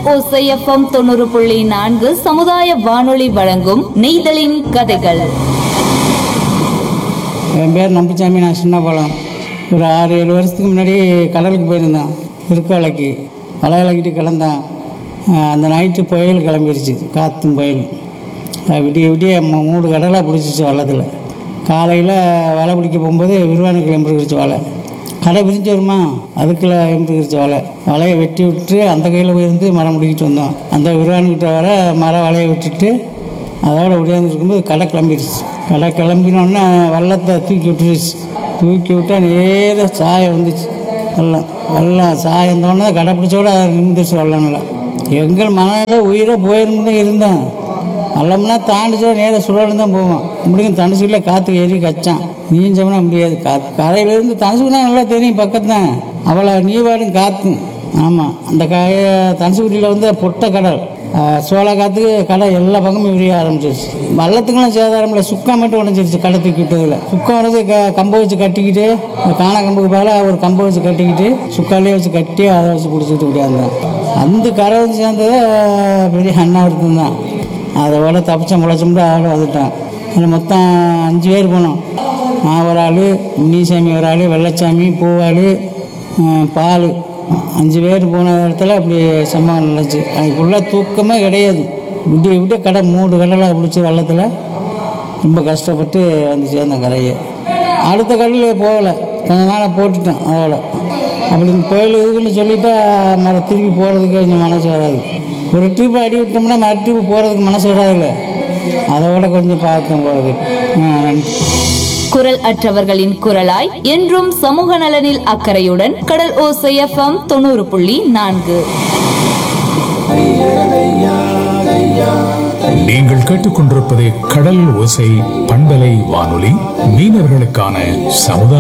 ஓசைஎஃப்எம் தொண்ணூறு புள்ளி நான்கு சமுதாய வானொலி வழங்கும் நெய்தலின் கதைகள் என் பேர் நம்பிச்சாமி நான் சின்ன பழம் ஒரு ஆறு ஏழு வருஷத்துக்கு முன்னாடி கடலுக்கு போயிருந்தேன் திருக்கோலைக்கு வலை விளக்கிட்டு கிளந்தேன் ஆஹ் அந்த நைட்டு புயல் கிளம்பிருச்சு காற்றும் புயல் ஆஹ் விடிய விடிய மூ- மூணு கடலாக பிடிச்சிச்சு வள்ளத்தில் காலையில் வலை பிடிக்க போகும்போது விரிவானுக்கு எம்பிருக்கிச்சு வலை கடை பிரிஞ்சு வருமா அதுக்குள்ள எம்பிருக்கிச்சு வலை வலையை வெட்டி விட்டு அந்த கையில் போயிருந்து மரம் முடிக்கிட்டு வந்தோம் அந்த விரிவானுக்கிட்ட வர மரம் வலையை விட்டுட்டு அதோட ஒடியாந்து இருக்கும்போது கடை கிளம்பிடுச்சு கடை கிளம்பினோடனே வெள்ளத்தை தூக்கி விட்டுருச்சு தூக்கி விட்டா நேராக சாயம் வந்துச்சு வெள்ளம் வெள்ளம் சாயம் தோணுது கடை பிடிச்சோட நிமிந்துச்சு வெள்ளம்ல எங்கள் மனதில் உயிரை போயிருந்து தான் இருந்தேன் வெள்ளம்னா தாண்டிச்சோட நேராக சுழலும் தான் போவோம் முடியும் தனுசுக்குள்ளே காற்று ஏறி கச்சான் நீஞ்சோம்னா முடியாது காற்று கரையிலேருந்து தனுசுக்குனா நல்லா தெரியும் பக்கத்தான் அவளை நீவாடும் காற்று ஆமாம் அந்த காய தனுசுக்குடியில் வந்து பொட்டை கடல் ஆஹ் சோள காற்றுக்கு கடை எல்லா பக்கமும் விரிய ஆரம்பிச்சிருச்சு வள்ளத்துக்கெல்லாம் சேதாரம் இல்லை சுக்கா மட்டும் உடஞ்சிருச்சு கடை தூக்கி விட்டதில் சுக்கா உடஞ்சி க கம்பை வச்சு கட்டிக்கிட்டு இந்த காண கம்புக்கு பதிலாக ஒரு கம்பை வச்சு கட்டிக்கிட்டு சுக்காலே வச்சு கட்டி அதை வச்சு பிடிச்சிட்டு விடியாந்தேன் அந்த கரை வந்து சேர்ந்தது ஆஹ் பெரிய அண்ணாவிரத்தம் தான் அதோட தப்பிச்ச முளைச்சோம்னா ஆள் வந்துட்டான் அதில் மொத்தம் அஞ்சு பேர் போனோம் நான் ஒரு ஆள் முனிசாமி ஒரு ஆள் வெள்ளச்சாமி பூவாள் பால் அஞ்சு பேர் போன இடத்துல அப்படி சம்பவம் நடந்துச்சு அதுக்குள்ளே தூக்கமே கிடையாது விடிய விட்டு கடை மூணு கடலாக பிடிச்சி வெள்ளத்தில் ரொம்ப கஷ்டப்பட்டு வந்து சேர்ந்தேன் கரையை அடுத்த கடலில் போகலை கொஞ்ச நாளாக போட்டுட்டேன் அதோட அப்படி கோயில் இதுக்குன்னு சொல்லிட்டா மறு திருப்பி போகிறதுக்கு கொஞ்சம் மனசு வராது ஒரு ட்ரிப் அடி விட்டோம்னா மறு ட்ரிப் போகிறதுக்கு மனசு வராதுல்ல அதோட கொஞ்சம் பார்த்தேன் போகிறது நன்றி குரல் அற்றவர்களின் குரலாய் என்றும் சமூக நலனில் அக்கறையுடன் கடல் ஓசைஎஃப்எம் தொண்ணூறு புள்ளி நான்கு நீங்கள் கேட்டுக்கொண்டிருப்பது கடல் ஓசை பண்பலை வானொலி மீனவர்களுக்கான சமுதாய